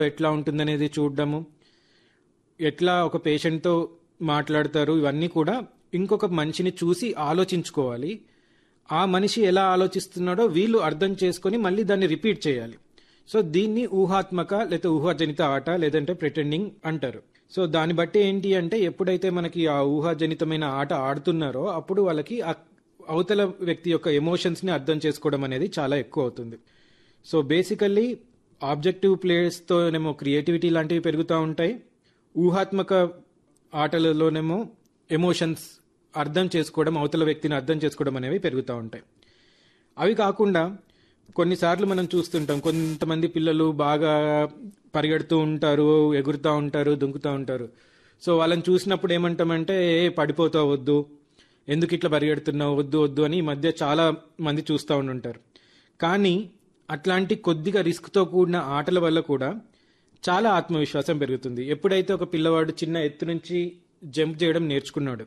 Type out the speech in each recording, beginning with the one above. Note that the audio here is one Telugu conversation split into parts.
ఎట్లా ఉంటుందనేది చూడడము ఎట్లా ఒక పేషెంట్తో మాట్లాడతారు ఇవన్నీ కూడా ఇంకొక మనిషిని చూసి ఆలోచించుకోవాలి ఆ మనిషి ఎలా ఆలోచిస్తున్నాడో వీళ్ళు అర్థం చేసుకొని మళ్ళీ దాన్ని రిపీట్ చేయాలి సో దీన్ని ఊహాత్మక లేదా ఊహాజనిత ఆట లేదంటే ప్రిటెండింగ్ అంటారు సో దాన్ని బట్టి ఏంటి అంటే ఎప్పుడైతే మనకి ఆ ఊహాజనితమైన ఆట ఆడుతున్నారో అప్పుడు వాళ్ళకి ఆ అవతల వ్యక్తి యొక్క ఎమోషన్స్ ని అర్థం చేసుకోవడం అనేది చాలా ఎక్కువ అవుతుంది సో బేసికల్లీ ఆబ్జెక్టివ్ ప్లేయర్స్తోనేమో క్రియేటివిటీ లాంటివి పెరుగుతూ ఉంటాయి ఊహాత్మక ఆటలలోనేమో ఎమోషన్స్ అర్థం చేసుకోవడం అవతల వ్యక్తిని అర్థం చేసుకోవడం అనేవి పెరుగుతూ ఉంటాయి అవి కాకుండా కొన్నిసార్లు మనం చూస్తుంటాం కొంతమంది పిల్లలు బాగా పరిగెడుతూ ఉంటారు ఎగురుతూ ఉంటారు దుంకుతూ ఉంటారు సో వాళ్ళని చూసినప్పుడు ఏమంటామంటే ఏ పడిపోతావు వద్దు ఎందుకు ఇట్లా పరిగెడుతున్నావు వద్దు వద్దు అని ఈ మధ్య చాలా మంది చూస్తూ ఉంటుంటారు కానీ అట్లాంటి కొద్దిగా రిస్క్తో కూడిన ఆటల వల్ల కూడా చాలా ఆత్మవిశ్వాసం పెరుగుతుంది ఎప్పుడైతే ఒక పిల్లవాడు చిన్న ఎత్తు నుంచి జంప్ చేయడం నేర్చుకున్నాడు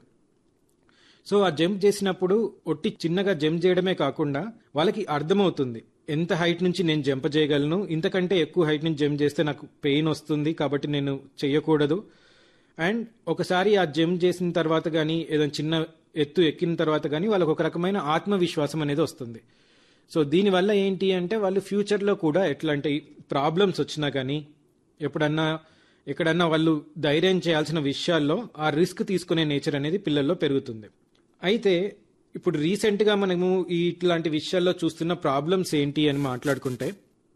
సో ఆ జంప్ చేసినప్పుడు ఒట్టి చిన్నగా జంప్ చేయడమే కాకుండా వాళ్ళకి అర్థమవుతుంది ఎంత హైట్ నుంచి నేను జంప్ చేయగలను ఇంతకంటే ఎక్కువ హైట్ నుంచి జంప్ చేస్తే నాకు పెయిన్ వస్తుంది కాబట్టి నేను చెయ్యకూడదు అండ్ ఒకసారి ఆ జంప్ చేసిన తర్వాత కానీ ఏదైనా చిన్న ఎత్తు ఎక్కిన తర్వాత కానీ వాళ్ళకి ఒక రకమైన ఆత్మవిశ్వాసం అనేది వస్తుంది సో దీనివల్ల ఏంటి అంటే వాళ్ళు ఫ్యూచర్లో కూడా ఎట్లాంటి ప్రాబ్లమ్స్ వచ్చినా కానీ ఎప్పుడన్నా ఎక్కడన్నా వాళ్ళు ధైర్యం చేయాల్సిన విషయాల్లో ఆ రిస్క్ తీసుకునే నేచర్ అనేది పిల్లల్లో పెరుగుతుంది అయితే ఇప్పుడు రీసెంట్గా మనము ఈ ఇట్లాంటి విషయాల్లో చూస్తున్న ప్రాబ్లమ్స్ ఏంటి అని మాట్లాడుకుంటే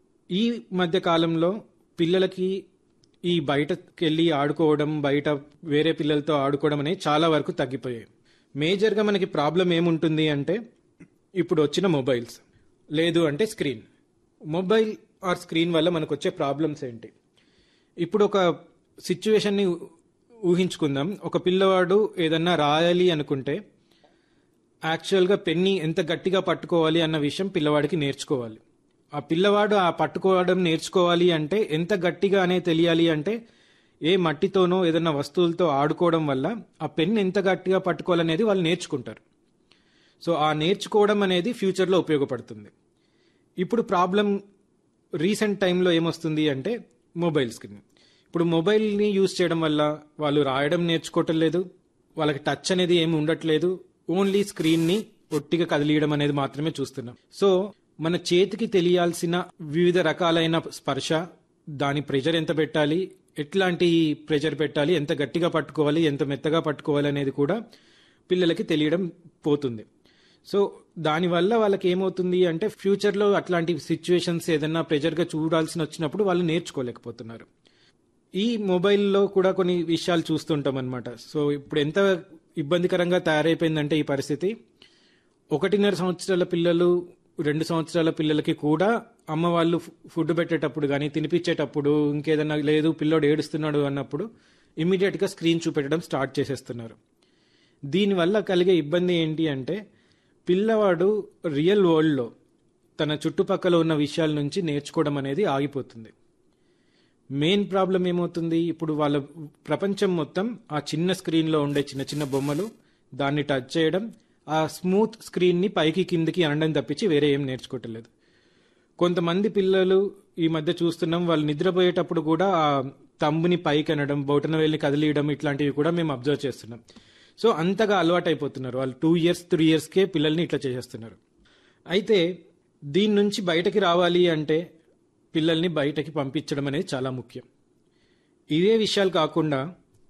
ఈ మధ్య కాలంలో పిల్లలకి ఈ బయటకు వెళ్ళి ఆడుకోవడం బయట వేరే పిల్లలతో ఆడుకోవడం అనేది చాలా వరకు తగ్గిపోయాయి మేజర్గా మనకి ప్రాబ్లం ఏముంటుంది అంటే ఇప్పుడు వచ్చిన మొబైల్స్ లేదు అంటే స్క్రీన్ మొబైల్ ఆర్ స్క్రీన్ వల్ల మనకు వచ్చే ప్రాబ్లమ్స్ ఏంటి ఇప్పుడు ఒక సిచ్యువేషన్ని ఊహించుకుందాం ఒక పిల్లవాడు ఏదన్నా రాయాలి అనుకుంటే యాక్చువల్గా పెన్ని ఎంత గట్టిగా పట్టుకోవాలి అన్న విషయం పిల్లవాడికి నేర్చుకోవాలి ఆ పిల్లవాడు ఆ పట్టుకోవడం నేర్చుకోవాలి అంటే ఎంత గట్టిగా అనే తెలియాలి అంటే ఏ మట్టితోనో ఏదైనా వస్తువులతో ఆడుకోవడం వల్ల ఆ పెన్ ఎంత గట్టిగా పట్టుకోవాలనేది వాళ్ళు నేర్చుకుంటారు సో ఆ నేర్చుకోవడం అనేది ఫ్యూచర్లో ఉపయోగపడుతుంది ఇప్పుడు ప్రాబ్లం రీసెంట్ టైంలో ఏమొస్తుంది అంటే మొబైల్ స్క్రీన్ ఇప్పుడు మొబైల్ని యూజ్ చేయడం వల్ల వాళ్ళు రాయడం నేర్చుకోవటం లేదు వాళ్ళకి టచ్ అనేది ఏమి ఉండట్లేదు ఓన్లీ స్క్రీన్ని ఒట్టిగా కదిలియడం అనేది మాత్రమే చూస్తున్నాం సో మన చేతికి తెలియాల్సిన వివిధ రకాలైన స్పర్శ దాని ప్రెషర్ ఎంత పెట్టాలి ఎట్లాంటి ప్రెషర్ పెట్టాలి ఎంత గట్టిగా పట్టుకోవాలి ఎంత మెత్తగా పట్టుకోవాలి అనేది కూడా పిల్లలకి తెలియడం పోతుంది సో దానివల్ల వాళ్ళకి ఏమవుతుంది అంటే ఫ్యూచర్లో అట్లాంటి సిచ్యువేషన్స్ ఏదన్నా ప్రెషర్గా చూడాల్సిన వచ్చినప్పుడు వాళ్ళు నేర్చుకోలేకపోతున్నారు ఈ మొబైల్లో కూడా కొన్ని విషయాలు చూస్తుంటాం అనమాట సో ఇప్పుడు ఎంత ఇబ్బందికరంగా తయారైపోయిందంటే ఈ పరిస్థితి ఒకటిన్నర సంవత్సరాల పిల్లలు రెండు సంవత్సరాల పిల్లలకి కూడా అమ్మ వాళ్ళు ఫుడ్ పెట్టేటప్పుడు కానీ తినిపించేటప్పుడు ఇంకేదన్నా లేదు పిల్లోడు ఏడుస్తున్నాడు అన్నప్పుడు ఇమీడియట్గా స్క్రీన్ చూపెట్టడం స్టార్ట్ చేసేస్తున్నారు దీనివల్ల కలిగే ఇబ్బంది ఏంటి అంటే పిల్లవాడు రియల్ వరల్డ్లో తన చుట్టుపక్కల ఉన్న విషయాల నుంచి నేర్చుకోవడం అనేది ఆగిపోతుంది మెయిన్ ప్రాబ్లం ఏమవుతుంది ఇప్పుడు వాళ్ళ ప్రపంచం మొత్తం ఆ చిన్న స్క్రీన్లో ఉండే చిన్న చిన్న బొమ్మలు దాన్ని టచ్ చేయడం ఆ స్మూత్ స్క్రీన్ని పైకి కిందికి అనడం తప్పించి వేరే ఏం నేర్చుకోవట్లేదు కొంతమంది పిల్లలు ఈ మధ్య చూస్తున్నాం వాళ్ళు నిద్రపోయేటప్పుడు కూడా ఆ తమ్ముని పైకి అనడం బొటన వెళ్ళి కదిలియడం ఇట్లాంటివి కూడా మేము అబ్జర్వ్ చేస్తున్నాం సో అంతగా అలవాటు అయిపోతున్నారు వాళ్ళు టూ ఇయర్స్ త్రీ ఇయర్స్కే పిల్లల్ని ఇట్లా చేసేస్తున్నారు అయితే దీని నుంచి బయటకి రావాలి అంటే పిల్లల్ని బయటకి పంపించడం అనేది చాలా ముఖ్యం ఇవే విషయాలు కాకుండా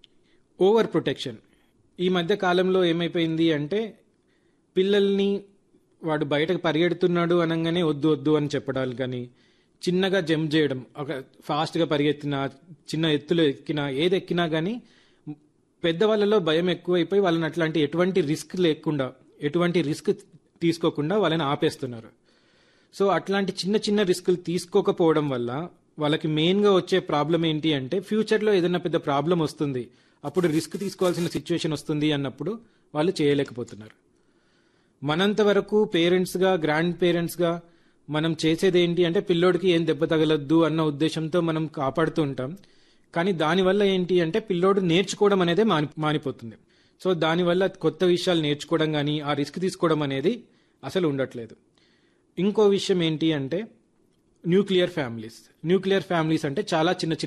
ఓవర్ ప్రొటెక్షన్ ఈ మధ్య కాలంలో ఏమైపోయింది అంటే పిల్లల్ని వాడు బయటకు పరిగెడుతున్నాడు అనగానే వద్దు వద్దు అని చెప్పడాలు కానీ చిన్నగా జంప్ చేయడం ఒక ఫాస్ట్గా పరిగెత్తినా చిన్న ఎత్తులు ఎక్కినా ఏది ఎక్కినా కానీ పెద్దవాళ్ళలో భయం ఎక్కువైపోయి వాళ్ళని అట్లాంటి ఎటువంటి రిస్క్ లేకుండా ఎటువంటి రిస్క్ తీసుకోకుండా వాళ్ళని ఆపేస్తున్నారు సో అట్లాంటి చిన్న చిన్న రిస్కులు తీసుకోకపోవడం వల్ల వాళ్ళకి మెయిన్గా వచ్చే ప్రాబ్లం ఏంటి అంటే ఫ్యూచర్లో ఏదైనా పెద్ద ప్రాబ్లం వస్తుంది అప్పుడు రిస్క్ తీసుకోవాల్సిన సిచ్యువేషన్ వస్తుంది అన్నప్పుడు వాళ్ళు చేయలేకపోతున్నారు మనంత వరకు పేరెంట్స్గా గ్రాండ్ పేరెంట్స్గా మనం చేసేది ఏంటి అంటే పిల్లోడికి ఏం దెబ్బ తగలొద్దు అన్న ఉద్దేశంతో మనం కాపాడుతూ ఉంటాం కానీ దానివల్ల ఏంటి అంటే పిల్లోడు నేర్చుకోవడం అనేది మాని మానిపోతుంది సో దానివల్ల కొత్త విషయాలు నేర్చుకోవడం కానీ ఆ రిస్క్ తీసుకోవడం అనేది అసలు ఉండట్లేదు ఇంకో విషయం ఏంటి అంటే న్యూక్లియర్ ఫ్యామిలీస్ న్యూక్లియర్ ఫ్యామిలీస్ అంటే చాలా చిన్న చిన్న